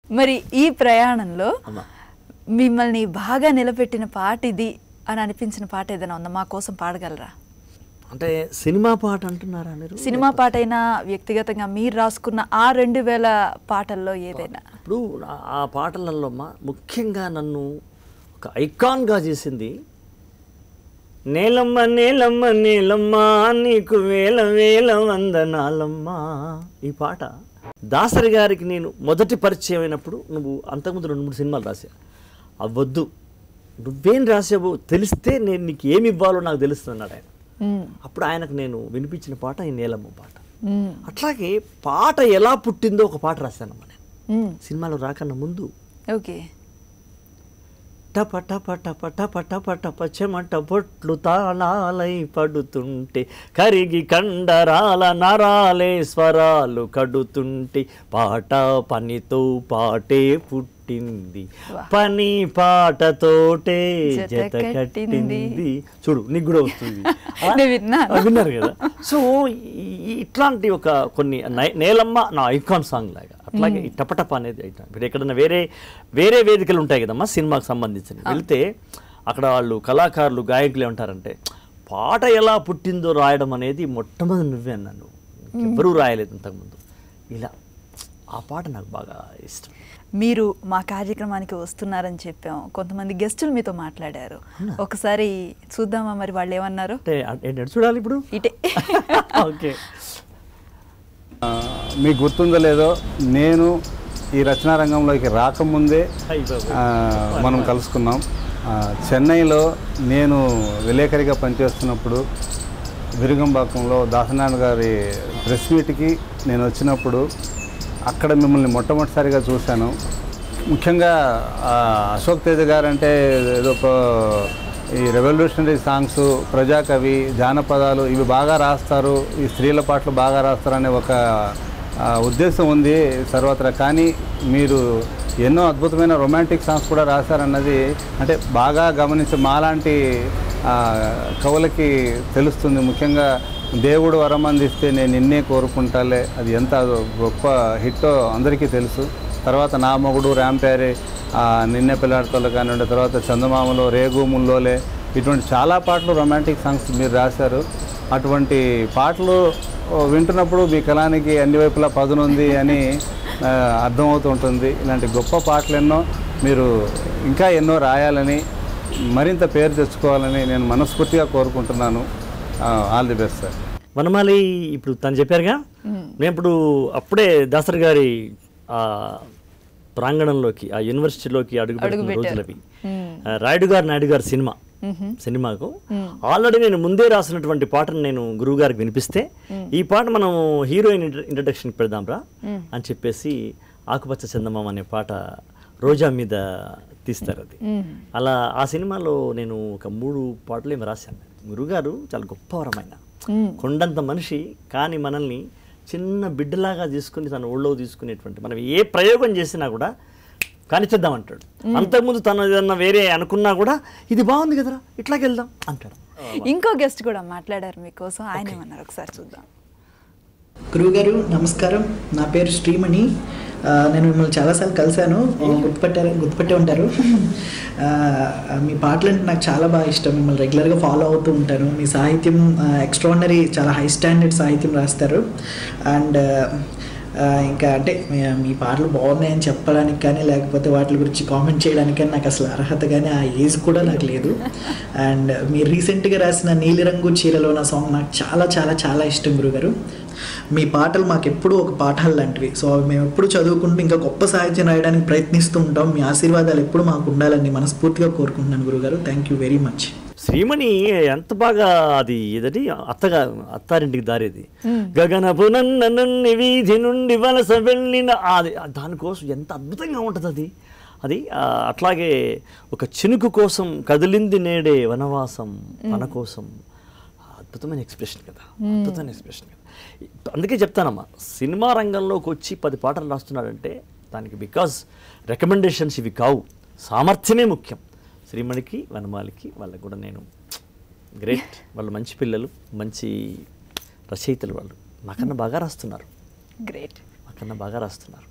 మరి ఈ ప్రయాణంలో అమ్మా మిమ్మల్ని బాగా నిలబెట్టిన పాట ఇది అని అనిపించిన పాట ఏదైనా ఉందా మా కోసం పాడగలరా అంటే సినిమా పాట అంటున్నారా మీరు సినిమా పాట అయినా వ్యక్తిగతంగా మీరు రాసుకున్న ఆ రెండు వేల పాటల్లో ఏదైనా ఇప్పుడు ఆ- ఆ పాటలలో అమ్మా ముఖ్యంగా నన్ను ఒక ఐకాన్గా చేసింది నేలమ్మ నేలమ్మ నేలమ్మ నీకు వేల వేల వందనాలమ్మ ఈ పాట దాసరి గారికి నేను మొదటి పరిచయం అయినప్పుడు నువ్వు అంతకుముందు రెండు మూడు సినిమాలు రాసా అవద్దు నువ్వేం రాసావో తెలిస్తే నేను నీకు ఏమి ఇవ్వాలో నాకు తెలుస్తున్నాడు ఆయన మ్మ్. అప్పుడు ఆయనకు నేను వినిపించిన పాట ఈ నేలమ్మ పాట మ్మ్. అట్లాగే పాట ఎలా పుట్టిందో ఒక పాట రాశానమ్మా నేను మ్మ్. సినిమాలో రాకన్నా ముందు ఓకే టప టప టప టప టప టప చెమట బొట్లు తాళాలై పడుతుంటే కరిగి కండరాల నరాలే స్వరాలు కడుతుంటే పాట పనితో పాటే పుట్టింది వాహ్. పని పాటతోటే జత జత కట్టింది. కట్టింది చూడు నీకు కూడా వస్తుంది ఆ? నేను విన్నాను. ఆ, విన్నారు కదా సో ఈ- ఈ- ఇట్లాంటి ఒక కొన్ని నై- నేలమ్మ నా ఐకాన్ సాంగ్ లాగా అట్లాగే ఈ టపటప అనేది ఐకాన్ ఇప్పుడు ఎక్కడన్నా వేరే వేరే వేదికలు ఉంటాయి కదమ్మా సినిమాకి సంబంధించి వెళ్తే అక్కడ వాళ్ళు కళాకారులు గాయకులు ఏమంటారంటే పాట ఎలా పుట్టిందో రాయడం అనేది మొట్టమొదటి నువ్వే అన్నాను ఎవరూ రాయలేదు ఇంతకుముందు ఇలా ఆ పాట నాకు బాగా ఇష్టం మీరు మా కార్యక్రమానికి వస్తున్నారని చెప్పాం కొంతమంది గెస్టులు మీతో మాట్లాడారు ఒకసారి చూద్దామా మరి వాళ్ళు ఏమన్నారు అంటే ఏంటంటే చూడాలి ఇప్పుడు ఇటే ఓకే ఆ, మీకు గుర్తుందో లేదో నేను ఈ రచనా రంగంలోకి రాకముందే ఆ, మనం కలుసుకున్నాం ఆ, చెన్నైలో నేను విలేకరిగా పనిచేస్తున్నప్పుడు విరుగంబాకంలో దాసనారాయణ గారి ప్రెస్ మీట్కి నేను వచ్చినప్పుడు అక్కడ మిమ్మల్ని మొట్టమొదటిసారిగా చూశాను ముఖ్యంగా ఆ, అశోక్ తేజ గారు అంటే ఏదో ఒక ఈ రెవల్యూషనరీ సాంగ్స్ ప్రజాకవి జానపదాలు ఇవి బాగా రాస్తారు ఈ స్త్రీల పాటలు బాగా రాస్తారు అనే ఒక ఆ, ఉద్దేశం ఉంది సర్వత్రా కానీ మీరు ఎన్నో అద్భుతమైన రొమాంటిక్ సాంగ్స్ కూడా రాశారన్నది అంటే బాగా గమనించే మాలాంటి ఆ, కవులకి తెలుస్తుంది ముఖ్యంగా దేవుడు వరం అందిస్తే నేను నిన్నే కోరుకుంటాలే అది ఎంత గొప్ప హిట్టో అందరికీ తెలుసు తర్వాత నా మొగుడు ర్యాంపేరే ఆ, నిన్నే పిల్లాడతలు కానివ్వండి తర్వాత చందమామలో రేగు ముల్లోలే ఇటువంటి చాలా పాటలు రొమాంటిక్ సాంగ్స్ మీరు రాశారు అటువంటి పాటలు ఓ, వింటున్నప్పుడు మీ కళానికి అన్ని వైపులా పదునుంది అని ఆ, అర్థమవుతూ ఉంటుంది ఇలాంటి గొప్ప పాటలు ఎన్నో మీరు ఇంకా ఎన్నో రాయాలని మరింత పేరు తెచ్చుకోవాలని నేను మనస్ఫూర్తిగా కోరుకుంటున్నాను all the best sir Vanamali ఇప్పుడు తను చెప్పారుగా నేను ఇప్పుడు అప్పుడే దాసరి గారి ఆ ప్రాంగణంలోకి ఆ యూనివర్సిటీలోకి అడుగు పెడుతున్న రోజులవి ఆ, రాయుడు గారు నాయుడు గారి సినిమా సినిమాకు ఆల్రెడీ నేను ముందే రాసినటువంటి పాటను నేను గురువు గారికి వినిపిస్తే ఈ పాట మనం హీరోయిన్ ఇంట్రడక్షన్ పెడదాం రా అని చెప్పేసి ఆకుపచ్చ చందమామ అనే పాట రోజా మీద తీస్తారు అది అలా ఆ సినిమాలో నేను ఒక మూడు పాటలు ఏమి రాశాను గురుగారు చాలా గొప్ప వరమైన కొండంత మనిషి కానీ మనల్ని చిన్న బిడ్డలాగా తీసుకుని తన ఒళ్ళో తీసుకునేటువంటి మనం ఏ ప్రయోగం చేసినా కూడా కానిచేద్దామంటాడు అంతకుముందు తను ఏదన్నా వేరే అనుకున్నా కూడా ఇది బాగుంది కదరా ఇట్లాగే వెళ్దాం అంటాడు ఇంకో గెస్ట్ కూడా మాట్లాడారు మీకోసం ఆయన ఏమన్నారు ఒకసారి చూద్దాం గురువుగారు నమస్కారం నా పేరు శ్రీమణి ఆ, నేను మిమ్మల్ని చాలాసార్లు కలిశాను గుర్తుపట్టారు గుర్తుపట్టే ఉంటారు ఆ, మీ పాటలు అంటే నాకు చాలా బాగా ఇష్టం మిమ్మల్ని రెగ్యులర్గా ఫాలో అవుతూ ఉంటాను మీ సాహిత్యం ఎక్స్ట్రాడినరీ చాలా హై స్టాండర్డ్ సాహిత్యం రాస్తారు అండ్ ఇంకా అంటే మీ- మీ పాటలు బాగున్నాయని చెప్పడానికి కానీ లేకపోతే వాటి గురించి కామెంట్ చేయడానికి కానీ నాకు అసలు అర్హత కానీ ఆ ఏజ్ కూడా నాకు లేదు అండ్ మీరు రీసెంట్గా రాసిన నీలిరంగు చీరలో నా సాంగ్ నాకు చాలా చాలా చాలా ఇష్టం గురుగారు మీ పాటలు మాకు ఎప్పుడూ ఒక పాఠాలు లాంటివి సో అవి మేము ఎప్పుడు చదువుకుంటూ ఇంకా గొప్ప సాహిత్యం రాయడానికి ప్రయత్నిస్తూ ఉంటాం మీ ఆశీర్వాదాలు ఎప్పుడు మాకు ఉండాలని మనస్ఫూర్తిగా కోరుకుంటున్నాను గురుగారు thank you very much Srimani ఎంత బాగా అది ఏదటి అత్తగా అత్తారింటికి దారేది గగనపు నన్ననున్ని వీధి నుండి వలస వెళ్ళిన అది దానికోసం ఎంత అద్భుతంగా ఉంటుంది అది అది ఆ, అట్లాగే ఒక చినుకు కోసం కదిలింది నేడే వనవాసం మన కోసం అద్భుతమైన ఎక్స్ప్రెషన్ కదా అద్భుతమైన ఎక్స్ప్రెషన్ కదా అందుకే చెప్తానమ్మా సినిమా రంగంలోకి వచ్చి పది పాటలు రాస్తున్నాడంటే దానికి బికాజ్ రికమెండేషన్స్ ఇవి కావు సామర్థ్యమే ముఖ్యం శ్రీమణికి వనమాలికి వాళ్ళకి కూడా నేను గ్రేట్ వాళ్ళు మంచి పిల్లలు మంచి రచయితలు వాళ్ళు నాకన్నా బాగా రాస్తున్నారు గ్రేట్ నాకన్నా బాగా రాస్తున్నారు